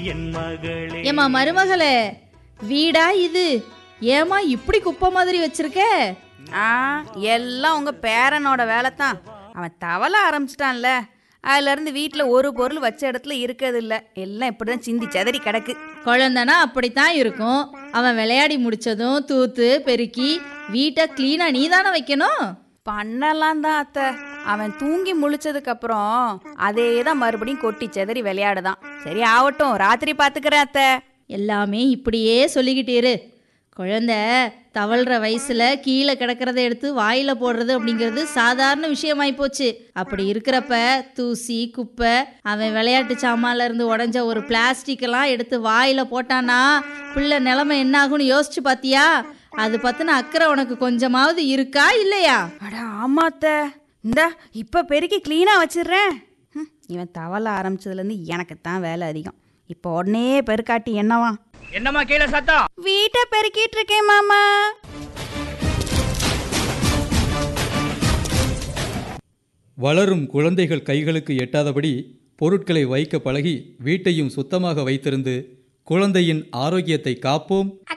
என் மகளே ஏமா மருமகளே வீடா இது ஏமா இப்படி குப்பை மாதிரி வச்சிருக்க ஆ எல்லாம் உங்க பேரனோட வேலை தான் அவன் தவள ஆரம்பிச்சிட்டான்ல அதுல இருந்து வீட்டில் ஒரு பொருள் வச்ச இடத்துல இருக்கிறது இல்ல எல்லாம் இப்படிதான் சிந்தி செதறி கிடக்கு குழந்தைனா அப்படித்தான் இருக்கும் அவன் விளையாடி முடிச்சதும் தூத்து பெருக்கி வீட்டை கிளீனா நீ தானே வைக்கணும் பண்ணலாம் தான் அத்தை அவன் தூங்கி முழிச்சதுக்கு அப்புறம் அதே தான் மறுபடியும் கொட்டி செதறி விளையாடுதான் சரி ஆகட்டும் ராத்திரி பாத்துக்கிறேன் அத்தை எல்லாமே இப்படியே சொல்லிக்கிட்டு இரு குழந்தை தவழ்ற வயசுல கீழே கிடக்கிறத எடுத்து வாயில போடுறது அப்படிங்கிறது சாதாரண விஷயமாயி போச்சு அப்படி இருக்கிறப்ப தூசி குப்பை அவன் விளையாட்டு சாமான்ல இருந்து உடஞ்ச ஒரு பிளாஸ்டிக் எல்லாம் எடுத்து வாயில போட்டானா பிள்ளை நிலைமை என்ன ஆகும்னு யோசிச்சு பாத்தியா அது பத்தின அக்கறை உனக்கு கொஞ்சமாவது இருக்கா இல்லையா அட ஆமா அத்தை இந்தா இப்ப பெருக்கி கிளீனா வச்சிடுறேன் ஹம், இவன் தவள ஆரம்பிச்சதுலேருந்து எனக்கு தான் வேலை அதிகம் இப்போ உடனே பெருக்காட்டி என்னவா என்னம்மா கீழே சத்தம் வீட்டை பெருக்கிட்டு இருக்கேன் மாமா வளரும் குழந்தைகள் கைகளுக்கு எட்டாதபடி பொருட்களை வைக்க பழகி வீட்டையும் சுத்தமாக வைத்திருந்து குழந்தையின் ஆரோக்கியத்தை காப்போம்